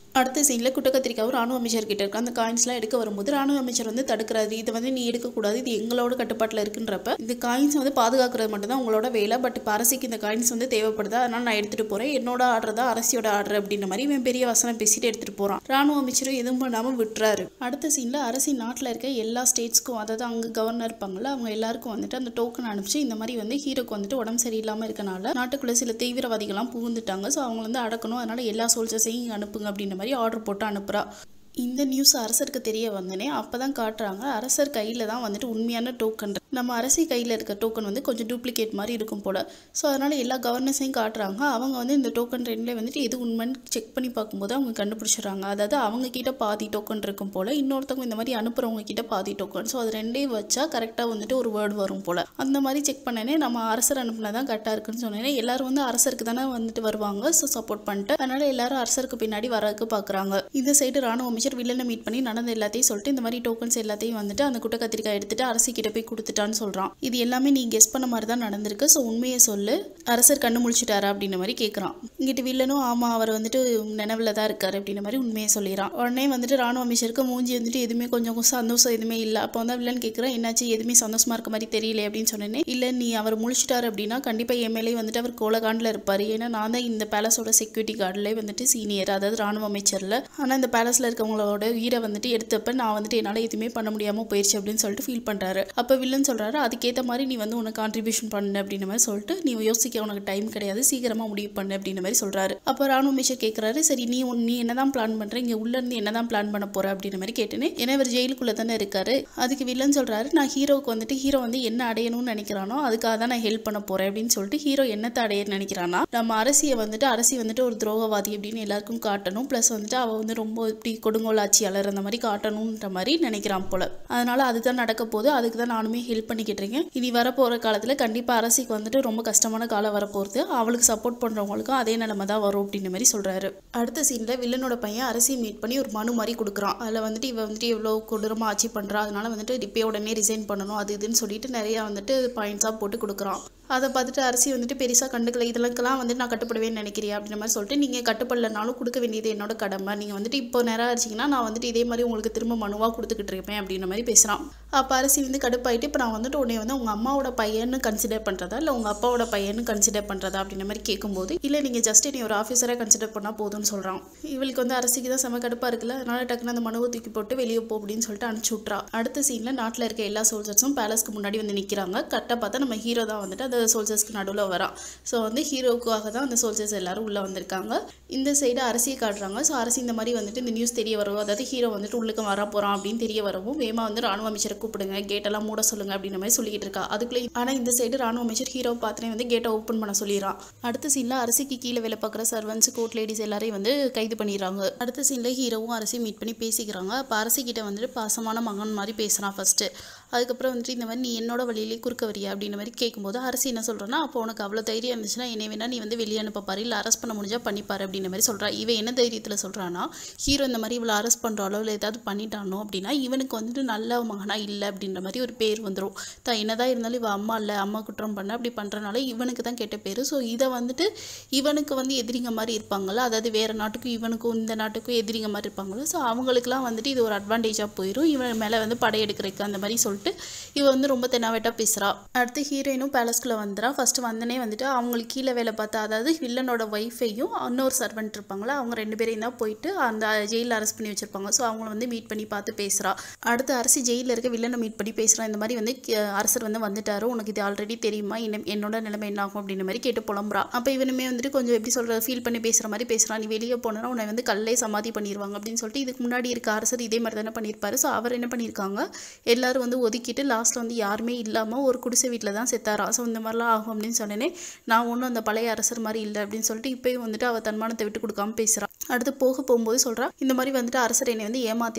அடுத்த சீனில் குட்ட கத்திரிக்காவும் ராணுவ அமைச்சர் கிட்ட இருக்கு அந்த காயின்ஸ்லாம் எடுக்க வரும்போது ராணுவ அமைச்சர் வந்து தடுக்கிறாரு இதை வந்து நீ எடுக்கக்கூடாது இது எங்களோட கட்டுப்பாட்டில் இருக்குன்றப்ப இந்த காயின்ஸ் வந்து பாதுகாக்கிறது மட்டும்தான் உங்களோட வேலை பட் இப்போ அரசிக்கு இந்த காயின்ஸ் வந்து தேவைப்படுது அதனால நான் எடுத்துட்டு போறேன் என்னோட ஆர்டர் தான் அரசியோட ஆர்டர் அப்படின்ற மாதிரி இவன் பெரிய வசனம் பேசிட்டு எடுத்துட்டு போறான் ராணுவ அமைச்சரும் எதுவும் பண்ணாம விட்டுறாரு அடுத்த சீன்ல அரசி நாட்டில் இருக்க எல்லா ஸ்டேட்ஸ்க்கும் அதாவது அங்கே கவர்னர் இருப்பாங்கல்ல அவங்க எல்லாருக்கும் வந்துட்டு அந்த டோக்கன் அனுப்பிச்சு இந்த மாதிரி வந்து ஹீரோக்கு வந்துட்டு உடம்பு சரியில்லாமல் இருக்கனால நாட்டுக்குள்ள சில தீவிரவாதிகள்லாம் புகுந்துட்டாங்க ஸோ அவங்க வந்து அடக்கணும் அதனால எல்லா சோல்ஜர்ஸையும் இங்கே அனுப்புங்க அப்படின்ற மாதிரி ஆர்டர் போட்டு அனுப்புறா இந்த நியூஸ் அரசருக்கு தெரிய வந்தனே அப்போ தான் காட்டுறாங்க அரசர் கையில் தான் வந்துட்டு உண்மையான டோக்கன் நம்ம அரசி கையில் இருக்க டோக்கன் வந்து கொஞ்சம் டூப்ளிகேட் மாதிரி இருக்கும் போல் ஸோ அதனால் எல்லா கவர்னர்ஸையும் காட்டுறாங்க அவங்க வந்து இந்த டோக்கன் ரெண்டில் வந்துட்டு எது உண்மைன்னு செக் பண்ணி பார்க்கும்போது அவங்க கண்டுபிடிச்சிடுறாங்க அதாவது அவங்க கிட்ட பாதி டோக்கன் இருக்கும் போல் இன்னொருத்தவங்க இந்த மாதிரி அனுப்புகிறவங்க கிட்ட பாதி டோக்கன் ஸோ அது ரெண்டையும் வச்சா கரெக்டாக வந்துட்டு ஒரு வேர்டு வரும் போல் அந்த மாதிரி செக் பண்ணனே நம்ம அரசர் அனுப்புனா தான் கரெக்டாக இருக்குன்னு சொன்னேனே எல்லாரும் வந்து அரசருக்கு தானே வந்துட்டு வருவாங்க ஸோ சப்போர்ட் பண்ணிட்டு அதனால எல்லாரும் அரசருக்கு பின்னாடி வரதுக்கு பார்க்குறாங்க இந்த சைடு ராணுவ அமைச்சர் வில்லனை மீட் பண்ணி நடந்த எல்லாத்தையும் சொல்லிட்டு இந்த மாதிரி டோக்கன்ஸ் எல்லாத்தையும் வந்துட்டு அந்த குட்டை கத்திரிக்காய் எடுத்துட்டு அரசி கிட்ட போய் கொடுத்துட்டான்னு சொல்றான் இது எல்லாமே நீ கெஸ் பண்ண மாதிரி தான் நடந்திருக்கு ஸோ உண்மையை சொல்லு அரசர் கண்ணு முழிச்சிட்டாரா அப்படின்ற மாதிரி கேட்குறான் இங்கிட்டு வில்லனும் ஆமா அவர் வந்துட்டு நினைவில் தான் இருக்காரு அப்படின்ற மாதிரி உண்மையை சொல்லிடுறான் உடனே வந்துட்டு ராணுவ அமைச்சருக்கு மூஞ்சி வந்துட்டு எதுவுமே கொஞ்சம் சந்தோஷம் எதுவுமே இல்லை அப்போ வந்து வில்லன் கேட்குறான் என்னாச்சு எதுவுமே சந்தோஷமா இருக்க மாதிரி தெரியல அப்படின்னு சொன்னேனே இல்லை நீ அவர் முழிச்சிட்டாரு அப்படின்னா கண்டிப்பாக எம்எல்ஏ வந்துட்டு அவர் கோலகாண்டில் இருப்பார் ஏன்னா நான் தான் இந்த பேலஸோட செக்யூரிட்டி கார்டில் வந்துட்டு சீனியர் அதாவது ராணுவ அமைச்சரில் ஆனால் இந்த பேலஸில் இருக்கவங்களோட உயிரை வந்துட்டு எடுத்தப்ப நான் வந்துட்டு என்னால் எதுவுமே பண்ண முடியாமல் போயிடுச்சு அப்படின்னு சொல்லிட்டு ஃபீல் பண்ணுறாரு அப்போ வில்லன் சொல்கிறாரு அதுக்கேற்ற மாதிரி நீ வந்து உனக்கு கான்ட்ரிபியூஷன் பண்ணு அப்படின்ற மாதிரி சொல்லிட்டு நீ யோசிக்க உனக்கு டைம் கிடையாது சீக்கிரமாக முடிவு பண்ணு அப்படின்ற மாதிரி சொல்கிறாரு அப்போ ராணுவ அமைச்சர் கேட்குறாரு சரி நீ உன் நீ என்னதான் பிளான் பண்ணுற இங்கே உள்ளேருந்து என்னதான் பிளான் பண்ண போற அப்படின்ற மாதிரி கேட்டேனே ஏன்னா இவர் ஜெயிலுக்குள்ளே தானே இருக்காரு அதுக்கு வில்லன் சொல்கிறாரு நான் ஹீரோவுக்கு வந்துட்டு ஹீரோ வந்து என்ன அடையணும்னு நினைக்கிறானோ அதுக்காக தான் நான் ஹெல்ப் பண்ண போகிறேன் அப்படின்னு சொல்லிட்டு ஹீரோ என்னத்தை அடைய நினைக்கிறானா நம்ம அரசியை வந்துட்டு அரசி வந்துட்டு ஒரு துரோகவாதி அப்படின்னு எல்லாருக்கும் காட்டணும் ப்ளஸ் வந்துட்டு அவள் வந்து ரொம்ப இப்படி கொடுங்கோல் ஆட்சியாளர் அந்த மாதிரி காட்டணுன்ற மாதிரி நினைக்கிறான் போல அதனால அதுதான் நடக்க போகுது அதுக்கு தான் நானுமே ஹெல்ப் பண்ணிக்கிட்டு இருக்கேன் இனி வரப்போகிற காலத்தில் கண்டிப்பாக அரசிக்கு வந்துட்டு ரொம்ப கஷ்டமான காலம் வரப்போகுது அவளுக்கு சப்போர்ட் பண்ணுறவங்களுக்கும் அதே நிலைமை தான் வரும் அப்படின்ற மாதிரி சொல்கிறாரு அடுத்த சீனில் வில்லனோட பையன் அரசியை மீட் பண்ணி ஒரு மனு மாதிரி கொடுக்குறான் அதில் வந்துட்டு இவ வந்துட்டு எவ்வளோ கொடூரமாக ஆட்சி பண்ணுறா அதனால வந்துட்டு இப்போ உடனே ரிசைன் பண்ணணும் அது இதுன்னு சொல்லிட்டு நிறையா வந்துட்டு பாயிண்ட்ஸாக போட்டு கொடுக்குறான் அதை பார்த்துட்டு அரசி வந்துட்டு பெருசாக கண்டுக்கல இதெல்லாம் வந்துட்டு நான் கட்டுப்படுவேன்னு நினைக்கிறேன் அப்படின்ற மாதிரி சொல்லிட்டு நீங்கள் கட்டுப்படலனாலும் கொடுக்க வேண்டியது என்னோட கடமை நீங்கள் வந்துட்டு இப்போ நேரம் ஆச்சுங்கன்னா நான் வந்துட்டு இதே மாதிரி உங்களுக்கு திரும்ப மனுவாக கொடுத்துக்கிட்டு இருப்பேன் அப்படின்ற மாதிரி பேசுகிறான் அப்போ அரசி வந்து கடுப்பாயிட்டு இப்போ நான் வந்துட்டு உடனே வந்து உங்கள் அம்மாவோட பையன்னு கன்சிடர் பண்ணுறதா இல்லை உங்கள் அப்பாவோட பையன்னு கன்சிடர் பண்ணுறதா அப்படின்ற மாதிரி கேட்கும்போது இல்லை நீங்கள் ஜஸ்ட் நீ ஒரு ஆஃபீஸராக கன்சிடர் பண்ணால் போதும்னு சொல்கிறான் இவளுக்கு வந்து அரசிக்கு தான் செம கடுப்பாக இருக்குல்ல அதனால டக்குன்னு அந்த மனுவை தூக்கி போட்டு வெளியே போ அப்படின்னு சொல்லிட்டு அனுப்பிச்சு விட்றா அடுத்த சீனில் நாட்டில் இருக்க எல்லா சோல்ஜர்ஸும் பேலஸ்க்கு முன்னாடி வந்து நிற்கிறாங்க கரெக்டாக பார்த்தா நம்ம ஹீரோ தான் வந்துட்டு அந்த சோல்ஜர்ஸ்க்கு நடுவில் வரான் ஸோ வந்து ஹீரோவுக்காக தான் அந்த சோல்ஜர்ஸ் எல்லாரும் உள்ளே வந்திருக்காங்க இந்த சைடு அரசியை காட்டுறாங்க ஸோ அரசி இந்த மாதிரி வந்துட்டு இந்த நியூஸ் தெரிய வரவும் அதாவது ஹீரோ வந்துட்டு உள்ளுக்கு வர போகிறான் அப்படின்னு தெரிய வரவும் வேமா வந்து ராணுவ அமைச்சரை கூப்பிடுங்க கேட்டெல்லாம் மூட சொல்லுங்க அப்படின்ற மாதிரி சொல்லிக்கிட்டு இருக்கா அதுக்குள்ளே ஆனால் இந்த சைடு ராணுவ அமைச்சர் ஹீரோ பார்த்துனே வந்து கேட்டை ஓப்பன் பண்ண சொல்லிடுறான் அடுத்த சீனில் அரசிக்கு கீழே வேலை பார்க்குற சர்வன்ஸ் கோர்ட் லேடிஸ் எல்லாரையும் வந்து கைது பண்ணிடுறாங்க அடுத்த சீனில் ஹீரோவும் அரசியும் மீட் பண்ணி பேசிக்கிறாங்க அப்போ அரசி கிட்ட வந்துட்டு பாசமான மகன் மாதிரி பேசுகிறான் ஃபர்ஸ்ட்டு அதுக்கப்புறம் வந்துட்டு இந்த மாதிரி நீ என்னோட வழியிலே குறுக்க வரியா அப்படின்ற மாதிரி கேட்கும்போது அரசி என்ன சொல்கிறேன்னா அப்போ உனக்கு அவ்வளோ தைரியம் இருந்துச்சுன்னா என்னை வேணா நீ வந்து வெளியே அனுப்ப பாரு இல்லை அரெஸ்ட் பண்ண முடிஞ்சா பண்ணிப்பாரு அப்படின்ற மாதிரி சொல்கிறா இவன் என்ன தைரியத்தில் சொல்கிறான்னா ஹீரோ இந்த மாதிரி இவ்வளோ அரெஸ்ட் பண்ணுறாலோ இல்லை ஏதாவது பண்ணிட்டானோ அப்படின்னா இவனுக்கு வந்துட்டு நல்ல மகனாக இல்லை அப்படின்ற மாதிரி ஒரு பேர் வந்துடும் தான் என்னதான் இருந்தாலும் இவன் அம்மா இல்லை அம்மா குற்றம் பண்ண அப்படி பண்ணுறனால இவனுக்கு தான் கெட்ட பேர் ஸோ இதை வந்துட்டு இவனுக்கு வந்து எதிரிங்க மாதிரி இருப்பாங்கள்ல அதாவது வேறு நாட்டுக்கும் இவனுக்கும் இந்த நாட்டுக்கும் எதிரிங்க மாதிரி இருப்பாங்கள்ல ஸோ அவங்களுக்குலாம் வந்துட்டு இது ஒரு அட்வான்டேஜாக போயிடும் இவன் மேலே வந்து படையெடுக்கிறதுக்கு அந்த மாதிரி சொல்லிட்டு இவ வந்து ரொம்ப தென்னாவட்டா பேசுகிறா அடுத்து ஹீரோயினும் பேலஸ்குள்ளே வந்துடா ஃபர்ஸ்ட் வந்தனே வந்துட்டு அவங்களுக்கு கீழே வேலை பார்த்தா அதாவது வில்லனோட ஒய்ஃபையும் இன்னொரு சர்வெண்ட் இருப்பாங்களா அவங்க ரெண்டு பேரையும் தான் போயிட்டு அந்த ஜெயிலில் அரெஸ்ட் பண்ணி வச்சிருப்பாங்க ஸோ அவங்கள வந்து மீட் பண்ணி பார்த்து பேசுகிறா அடுத்து அரசி ஜெயிலில் இருக்க வில்லனை மீட் பண்ணி பேசுகிறா இந்த மாதிரி வந்து கி- அரசர் வந்து வந்துட்டாரு உனக்கு இது ஆல்ரெடி தெரியுமா என்ன என்னோட நிலைமை என்ன ஆகும் அப்படின்ற மாதிரி கேட்டு புலம்புறா அப்போ இவனுமே வந்துட்டு கொஞ்சம் எப்படி சொல்கிற ஃபீல் பண்ணி பேசுகிற மாதிரி பேசுகிறான் நீ வெளியே போனா உன்னை வந்து கல்லே சமாதி பண்ணிடுவாங்க அப்படின்னு சொல்லிட்டு இதுக்கு முன்னாடி இருக்க அரசர் இதே மாதிரி தானே பண்ணியிருப்பாரு ஸோ அவர் என்ன பண்ணியிருக்காங்க எல்லாரும் வந்து ஒதுக்கிட்டு லாஸ்ட்டில் வந்து யாருமே இல்லாமல் ஒரு குடிசை வீட்டில் தான் செத்தாராம் ஸோ இந்த மாதிரிலாம் ஆகும் அப்படின்னு சொன்னேனே நான் ஒன்றும் அந்த பழைய அரசர் மாதிரி இல்லை அப்படின்னு சொல்லிட்டு இப்போயும் வந்துட்டு அவள் தன்மானத்தை விட்டு கொடுக்காம பேசுகிறா அடுத்து போக போகும்போது சொல்கிறா இந்த மாதிரி வந்துட்டு அரசர் என்னை வந்து ஏமாத்திட்டாரு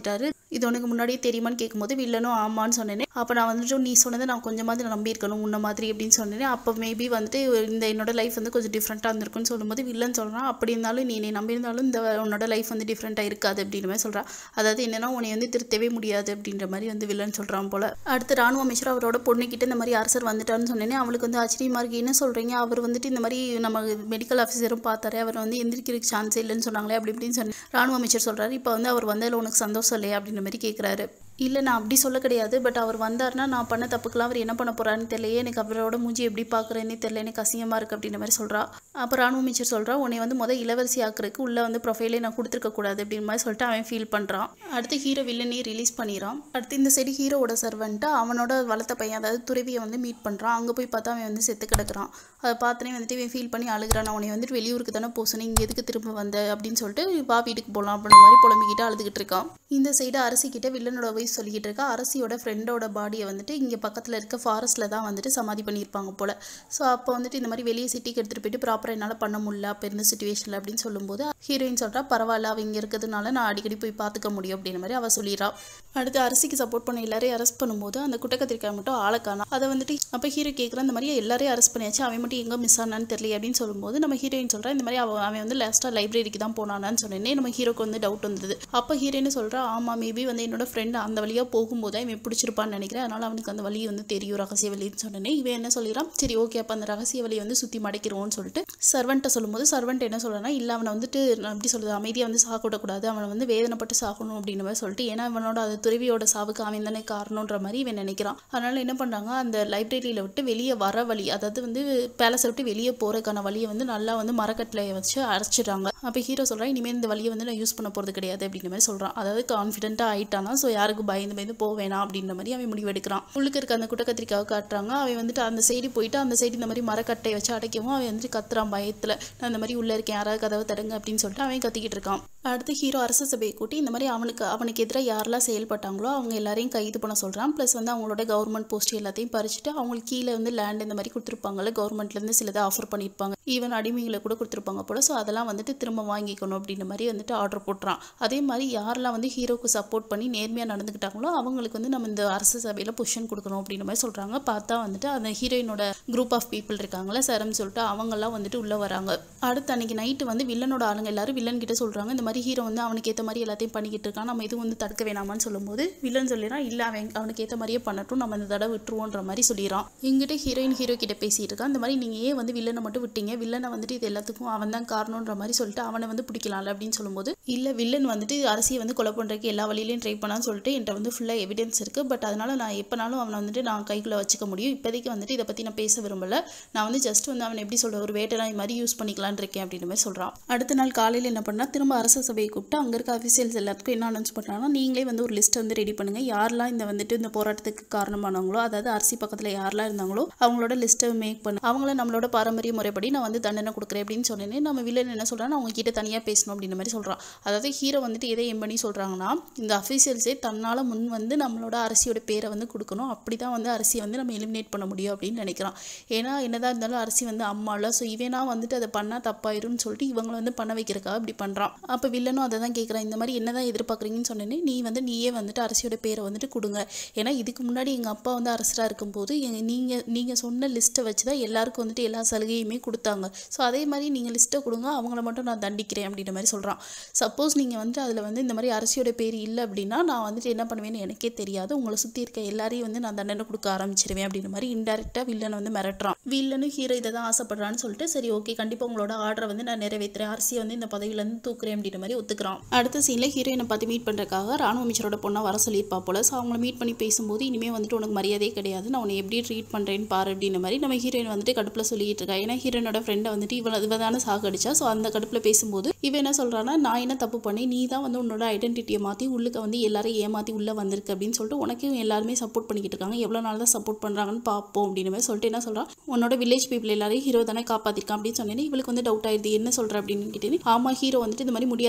இது உனக்கு முன்னாடியே தெரியுமான்னு கேட்கும்போது வில்லனும் ஆமான்னு சொன்னேனே அப்போ நான் வந்துட்டு நீ சொன்னதை நான் கொஞ்சமாவது நான் நம்பியிருக்கணும் உன்ன மாதிரி அப்படின்னு சொன்னேனே அப்போ மேபி வந்துட்டு இந்த என்னோட லைஃப் வந்து கொஞ்சம் டிஃப்ரெண்ட்டாக இருந்திருக்குன்னு சொல்லும்போது வில்லன் சொல்கிறான் அப்படி இருந்தாலும் நீ என்னை நம்பியிருந்தாலும் இந்த உன்னோட லைஃப் வந்து டிஃப்ரெண்ட்டாக இருக்காது அப்படின்ற மாதிரி சொல்கிறான் அதாவது என்னன்னா உன்னை வந்து திருத்தவே முடியாது அப்படின்ற மாதிரி வந்து வில்லன் சொல்கிறான் போல அடுத்து ராணுவ அமைச்சர் அவரோட பொண்ணுக்கிட்ட இந்த மாதிரி அரசர் வந்துட்டாருன்னு சொன்னேனே அவளுக்கு வந்து ஆச்சரியமா இருக்கு என்ன சொல்கிறீங்க அவர் வந்துட்டு இந்த மாதிரி நம்ம மெடிக்கல் ஆஃபீஸரும் பார்த்தாரு அவர் வந்து எந்திரிக்கிறதுக்கு சான்ஸே இல்லைன்னு சொன்னாங்களே அப்படி இப்படின்னு சொன்னேன் ராணுவ அமைச்சர் சொல்கிறாரு இப்போ வந்து அவர் வந்ததில் உனக்கு சந்தோஷம் இல்லையா அப்படின்ற மாதிரி கேட்குறாரு இல்லை நான் அப்படி சொல்ல கிடையாது பட் அவர் வந்தார்னா நான் பண்ண தப்புக்கெல்லாம் அவர் என்ன பண்ண போறான்னு தெரியலையே எனக்கு அவரோட மூஞ்சி எப்படி பார்க்குறேன்னே தெரியல எனக்கு அசிங்கமாக இருக்குது அப்படின்ற மாதிரி சொல்கிறா அப்போ ராணுவ அமைச்சர் சொல்கிறா உன்னை வந்து முதல் இளவரசி ஆக்குறதுக்கு உள்ளே வந்து ப்ரொஃபைலே நான் கொடுத்துருக்க கூடாது அப்படின்ற மாதிரி சொல்லிட்டு அவன் ஃபீல் பண்ணுறான் அடுத்து ஹீரோ வில்லனே ரிலீஸ் பண்ணிடுறான் அடுத்து இந்த சைடு ஹீரோவோட சர்வெண்ட்டு அவனோட வளர்த்த பையன் அதாவது துறவியை வந்து மீட் பண்ணுறான் அங்கே போய் பார்த்தா அவன் வந்து செத்து கிடக்குறான் அதை பார்த்தனே வந்துட்டு இவன் ஃபீல் பண்ணி அழுகிறான் அவனை வந்துட்டு வெளியூருக்கு தானே போசணும் இங்கே எதுக்கு திரும்ப வந்த அப்படின்னு சொல்லிட்டு வா வீட்டுக்கு போகலாம் அப்படின்ற மாதிரி புலம்பிக்கிட்டு அழுதுகிட்டு இருக்கான் இந்த சைடு அரசிக்கிட்ட வில்லனோட வயசு சொல்லிக்கிட்டு இருக்கா அரசியோட ஃப்ரெண்டோட பாடியை வந்துட்டு இங்கே பக்கத்தில் இருக்க ஃபாரஸ்ட்டில் தான் வந்துட்டு சமாதி பண்ணியிருப்பாங்க போல் ஸோ அப்போ வந்துட்டு இந்த மாதிரி வெளியே சிட்டிக்கு எடுத்துகிட்டு போயிட்டு ப்ராப்பராக என்னால் பண்ண முடியல அப்போ இருந்த சுச்சுவேஷனில் அப்படின்னு சொல்லும்போது ஹீரோயின் சொல்கிறா பரவாயில்ல அவ இங்கே இருக்கிறதுனால நான் அடிக்கடி போய் பார்த்துக்க முடியும் அப்படின்ற மாதிரி அவள் சொல்லிடுறா அடுத்து அரசிக்கு சப்போர்ட் பண்ண எல்லாரையும் அரெஸ்ட் பண்ணும்போது அந்த குட்டக்கத்திரிக்காய் மட்டும் ஆளை காணோம் அதை வந்துட்டு அப்போ ஹீரோ கேட்குற இந்த மாதிரி எல்லாரையும் அரெஸ்ட் பண்ணியாச்சு அவன் மட்டும் எங்கே மிஸ் ஆனான்னு தெரியல அப்படின்னு சொல்லும்போது நம்ம ஹீரோயின் சொல்கிறா இந்த மாதிரி அவன் அவன் வந்து லாஸ்ட்டாக லைப்ரரிக்கு தான் போனானான்னு சொன்னேனே நம்ம ஹீரோக்கு வந்து டவுட் வந்தது அப்போ ஹீரோயின் சொல்கிறா ஆமாம் மேபி வந்து என்னோட ஃப்ரெண்ட் அந்த வழியாக போகும்போது தான் இவன் பிடிச்சிருப்பான்னு நினைக்கிறேன் அதனால் அவனுக்கு அந்த வழி வந்து தெரியும் ரகசிய வழின்னு சொன்னேனே இவன் என்ன சொல்லிடுறான் சரி ஓகே அப்போ அந்த ரகசிய வழியை வந்து சுற்றி மடைக்கிறோம்னு சொல்லிட்டு சர்வெண்ட்டை சொல்லும்போது சர்வெண்ட் என்ன சொல்கிறான்னா இல்லை அவனை வந்துட்டு நான் எப்படி சொல்கிறது அமைதியாக வந்து சாப்பிடக்கூடாது அவனை வந்து வேதனைப்பட்டு சாகணும் அப்படின்ற மாதிரி சொல்லிட்டு ஏன்னா இவனோட அது துறவியோட சாவுக்கு அவன் தானே காரணன்ற மாதிரி இவன் நினைக்கிறான் அதனால் என்ன பண்ணுறாங்க அந்த லைப்ரரியில் விட்டு வெளியே வர வழி அதாவது வந்து பேலஸை விட்டு வெளியே போகிறதுக்கான வழியை வந்து நல்லா வந்து மரக்கட்டில் வச்சு அரைச்சிடுறாங்க அப்போ ஹீரோ சொல்கிறான் இனிமேல் இந்த வழியை வந்து நான் யூஸ் பண்ண போகிறது கிடையாது அப்படின்ற மாதிரி சொல்கிறான் அதாவது கான்ஃபிடென்ட்டாக ஆயிட்டானா ஸோ யாருக்கும் பயந்து பயந்து போக வேணாம் அப்படின்ற மாதிரி அவன் முடிவெடுக்கிறான் உள்ளுக்கு இருக்க அந்த குட்டக்கத்திரிக்காவை காட்டுறாங்க அவன் வந்துட்டு அந்த சைடு போயிட்டு அந்த சைடு இந்த மாதிரி மரக்கட்டை வச்சு அடைக்கவும் அவன் வந்துட்டு கத்துறான் பயத்தில் நான் இந்த மாதிரி உள்ளே இருக்கேன் யாராவது கதவை தடுங்க அப்படின்னு சொல்லிட்டு அவன் கத்திக்கிட்டு இருக்கான் அடுத்து ஹீரோ அரச சபையை கூட்டி இந்த மாதிரி அவனுக்கு அவனுக்கு எதிராக யாரெல்லாம் செயல்பட்டாங்களோ அவங்க எல்லாரையும் கைது பண்ண சொல்கிறான் ப்ளஸ் வந்து அவங்களோட கவர்மெண்ட் போஸ்ட் எல்லாத்தையும் பறிச்சுட்டு அவங்களுக்கு கீழே வந்து லேண்ட் இந்த மாதிரி கொடுத்துருப்பாங்கல்ல கவர்மெண்ட்லேருந்து சிலதை ஆஃபர் பண்ணியிருப்பாங்க ஈவன் அடிமைகளை கூட கொடுத்துருப்பாங்க போல ஸோ அதெல்லாம் வந்துட்டு திரும்ப வாங்கிக்கணும் அப்படின்ற மாதிரி வந்துட்டு ஆர்டர் போட்டுறான் அதே மாதிரி யாரெல்லாம் வந்து ஹீரோக்கு சப்போர்ட் பண்ணி நேர்மையாக நடந்துக்கிட்டாங்களோ அவங்களுக்கு வந்து நம்ம இந்த அரசு சபையில் பொசிஷன் கொடுக்கணும் அப்படின்ற மாதிரி சொல்கிறாங்க பார்த்தா வந்துட்டு அந்த ஹீரோயினோட குரூப் ஆஃப் பீப்புள் இருக்காங்களே சரம் சொல்லிட்டு அவங்கெல்லாம் வந்துட்டு உள்ளே வராங்க அடுத்து அன்னைக்கு நைட்டு வந்து வில்லனோட ஆளுங்க எல்லாரும் வில்லன் கிட்ட சொல்கிறாங்க இந்த மாதிரி ஹீரோ வந்து அவனுக்கு ஏற்ற மாதிரி எல்லாத்தையும் பண்ணிக்கிட்டு இருக்கான் நம்ம எதுவும் வந்து தடுக்க வேணாமான்னு சொல்லும்போது வில்லன் சொல்லிடுறான் இல்லை அவன் அவனுக்கு ஏற்ற மாதிரியே பண்ணட்டும் நம்ம இந்த தடவை விட்டுருவோன்ற மாதிரி சொல்லிடுறான் இங்கிட்ட ஹீரோயின் ஹீரோ கிட்ட பேசிட்டு இருக்கான் இந்த மாதிரி நீங்கள் ஏன் வந்து வில்லனை மட்டும் விட்டீங்க வில்லனை வந்துட்டு இது எல்லாத்துக்கும் அவன் தான் காரணன்ற மாதிரி சொல்லிட்டு அவனை வந்து பிடிக்கலாம்ல அப்படின்னு சொல்லும்போது இல்லை வில்லன் வந்துட்டு அரசியை வந்து கொலை பண்ணுறதுக்கு எல்லா வழியிலையும் ட்ரை பண்ணான்னு சொல்லிட்டு என்கிட்ட வந்து ஃபுல்லாக எவிடன்ஸ் இருக்குது பட் அதனால நான் எப்போனாலும் அவனை வந்துட்டு நான் கைக்குள்ளே வச்சுக்க முடியும் இப்போதைக்கு வந்துட்டு இதை பற்றி நான் பேச விரும்பல நான் வந்து ஜஸ்ட் வந்து அவனை எப்படி சொல்ற ஒரு வேட்டை மாதிரி யூஸ் பண்ணிக்கலான்னு இருக்கேன் அப்படின்ற மாதிரி சொல்கிறான் அடுத்த நாள் காலையில் என்ன பண்ணா திரும்ப அரச சபையை கூப்பிட்டு அங்கே இருக்க அஃபிஷியல்ஸ் எல்லாத்துக்கும் என்ன அனௌன்ஸ் பண்ணுறாங்கன்னா நீங்களே வந்து ஒரு லிஸ்ட்டை வந்து ரெடி பண்ணுங்கள் யாரெல்லாம் இந்த வந்துட்டு இந்த போராட்டத்துக்கு காரணமானவங்களோ அதாவது அரசி பக்கத்தில் யாரெல்லாம் இருந்தாங்களோ அவங்களோட லிஸ்ட்டை மேக் பண்ண அவங்கள நம்மளோட பாரம்பரிய முறைப்படி நான் வந்து தண்டனை கொடுக்குறேன் அப்படின்னு சொன்னேனே நம்ம வில்லன் என்ன சொல்கிறான் அவங்க கிட்ட தனியாக பேசணும் அப்படின்ற மாதிரி சொல்கிறான் அதாவது ஹீரோ வந்துட்டு எதை எம் பண்ணி சொல்கிறாங்கன்னா இந்த அஃபீஷியல்ஸே தன்னால் முன் வந்து நம்மளோட அரசியோட பேரை வந்து கொடுக்கணும் அப்படி தான் வந்து அரசியை வந்து நம்ம எலிமினேட் பண்ண முடியும் அப்படின்னு நினைக்கிறான் ஏன்னா என்னதான் இருந்தாலும் அரசி வந்து அம்மால ஸோ இவனா வந்துட்டு அதை பண்ணால் தப்பாயிரும்னு சொல்லிட்டு இவங்களை வந்து பண்ண வைக்கிறக்காக இப்படி பண்ணுறான் அப்போ வில்லனும் அதை தான் கேட்குறான் இந்த மாதிரி என்னதான் எதிர்பார்க்குறீங்கன்னு சொன்னேனே நீ வந்து நீயே வந்துட்டு அரசியோட பேரை வந்துட்டு கொடுங்க ஏன்னா இதுக்கு முன்னாடி எங்கள் அப்பா வந்து அரசராக இருக்கும்போது எங்கள் நீங்கள் நீங்கள் சொன்ன லிஸ்ட்டை வச்சு தான் எல்லாருக்கும் வந்துட்டு எல்லா சலுகையுமே கொடுத்தாங்க ஸோ அதே மாதிரி நீங்கள் லிஸ்ட்டை கொடுங்க அவங்கள மட்டும் நான் தண்டிக்கிறேன் அப்படின்ற மாதிரி சொல்கிறான் சப்போஸ் நீங்கள் வந்துட்டு அதில் வந்து இந்த மாதிரி அரசியோட பேர் இல்லை அப்படின்னா நான் வந்துட்டு என்ன பண்ணுவேன்னு எனக்கே தெரியாது உங்களை சுற்றி இருக்க எல்லாரையும் வந்து நான் தண்டனை கொடுக்க ஆரம்பிச்சிருவேன் அப்படின்ற மாதிரி இன்டெரக்டாக வில்லனை வந்து மிரட்டுறான் வில்லனும் ஹீரோ இதை தான் ஆசைப்படுறான்னு சொல்லிட்டு சரி ஓகே கண்டிப்பாக உங்களோட ஆர்டரை வந்து நான் நிறைவேற்றுறேன் அரசியை வந்து இந்த பதவியிலேருந்து தூக்குறேன் அப்படின்ற மாதிரி ஒத்துக்கிறான் அடுத்த சீனில் ஹீரோயினை பார்த்து மீட் பண்ணுறதுக்காக ராணுவ அமைச்சரோட பொண்ணை வர சொல்லியிருப்பா போல ஸோ அவங்கள மீட் பண்ணி பேசும்போது இனிமேல் வந்துட்டு உனக்கு மரியாதையே கிடையாது நான் உன்னை எப்படி ட்ரீட் பண்ணுறேன்னு பாரு அப்படின்ற மாதிரி நம்ம ஹீரோயின் வந்துட்டு கடுப்பில் சொல்லிட்டு இருக்கா ஏன்னா ஹீரோயினோட ஃப்ரெண்டை வந்துட்டு இவள் இவ தானே சாகடிச்சா ஸோ அந்த கடுப்பில் பேசும்போது இவ என்ன சொல்கிறான்னா நான் என்ன தப்பு பண்ணி நீ தான் வந்து உன்னோட ஐடென்டிட்டியை மாற்றி உள்ளுக்க வந்து எல்லாரும் ஏமாற்றி உள்ளே வந்திருக்கு அப்படின்னு சொல்லிட்டு உனக்கும் எல்லாருமே சப்போர்ட் பண்ணிக்கிட்டு இருக்காங்க எவ்வளோ நாள் தான் சப்போர்ட் பண்ணுறாங்கன்னு பார்ப்போம் அப்படின்னு மாதிரி சொல்லிட்டு என்ன சொல்கிறான் உன்னோட வில்லேஜ் பீப்புள் எல்லாரையும் ஹீரோ தானே காப்பாற்றிருக்கான் அப்படின்னு சொன்னேன் இவளுக்கு வந்து டவுட் ஆயிடுது என்ன சொல்கிற அப்படின்னு கேட்டேன் ஆமாம் ஹீரோ வந்துட்டு இந்த மாதிரி முடியாது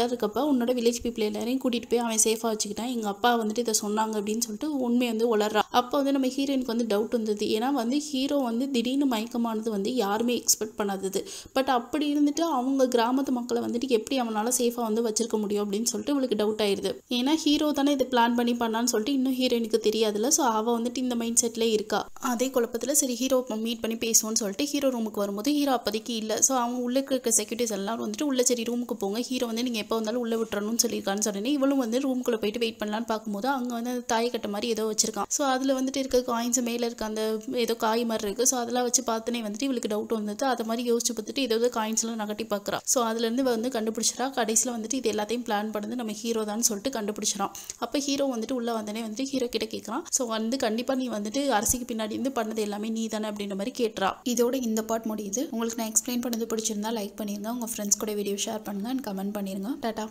தெரியாத இருக்கப்ப உன்னோட வில்லேஜ் பீப்புள் எல்லாரையும் கூட்டிகிட்டு போய் அவன் சேஃபாக வச்சுக்கிட்டான் எங்கள் அப்பா வந்துட்டு இதை சொன்னாங்க அப்படின்னு சொல்லிட்டு உண்மையை வந்து உளறான் அப்போ வந்து நம்ம ஹீரோயினுக்கு வந்து டவுட் வந்தது ஏன்னா வந்து ஹீரோ வந்து திடீர்னு மயக்கமானது வந்து யாருமே எக்ஸ்பெக்ட் பண்ணாதது பட் அப்படி இருந்துட்டு அவங்க கிராமத்து மக்களை வந்துட்டு எப்படி அவனால் சேஃபாக வந்து வச்சிருக்க முடியும் அப்படின்னு சொல்லிட்டு இவளுக்கு டவுட் ஆயிடுது ஏன்னா ஹீரோ தானே இதை பிளான் பண்ணி பண்ணான்னு சொல்லிட்டு இன்னும் ஹீரோயினுக்கு தெரியாதுல்ல ஸோ அவள் வந்துட்டு இந்த மைண்ட் செட்லேயே இருக்கா அதே குழப்பத்தில் சரி ஹீரோ மீட் பண்ணி பேசுவோன்னு சொல்லிட்டு ஹீரோ ரூமுக்கு வரும்போது ஹீரோ அப்போதைக்கு இல்லை ஸோ அவங்க உள்ள இருக்க செக்யூரிட்டிஸ் எல்லாம் வந்துட்டு உள்ள சரி ரூமுக்கு போங்க ஹீரோ வந்து நீங்கள் எப்போ வந்தாலும் உள்ளே விட்டுறணும்னு சொல்லியிருக்கான்னு சொன்னேன் இவளும் வந்து ரூமுக்குள்ளே போயிட்டு வெயிட் பண்ணலான்னு பார்க்கும்போது அங்கே வந்து அந்த தாய் கட்ட மாதிரி ஏதோ வச்சிருக்கான் ஸோ அதில் வந்துட்டு இருக்க காயின்ஸ் மேலே இருக்க அந்த ஏதோ காய் மாதிரி இருக்குது ஸோ அதெல்லாம் வச்சு பார்த்தனே வந்துட்டு இவளுக்கு டவுட் வந்தது அதை மாதிரி யோசிச்சு பார்த்துட்டு ஏதோ காயின்ஸ்லாம் நகட்டி பார்க்குறா ஸோ அதுலேருந்து வந்து கண்டுபிடிச்சிடா கடைசியில் வந்துட்டு இது எல்லாத்தையும் பிளான் பண்ணது நம்ம ஹீரோ தான் சொல்லிட்டு கண்டுபிடிச்சிடான் அப்போ ஹீரோ வந்துட்டு உள்ளே வந்தனே வந்துட்டு ஹீரோ கிட்ட கேட்குறான் ஸோ வந்து கண்டிப்பாக நீ வந்துட்டு அரசிக்கு பின்னாடி இருந்து பண்ணது எல்லாமே நீ தானே அப்படின்ற மாதிரி கேட்டுறா இதோட இந்த பார்ட் முடியுது உங்களுக்கு நான் எக்ஸ்பிளைன் பண்ணது பிடிச்சிருந்தா லைக் பண்ணிருங்க உங்கள் ஃப்ரெண்ட்ஸ் கூட வீடியோ ஷேர் பண்ணுங்க அண்ட் கமெண்ட் பண்ணிருங்க டாட்டா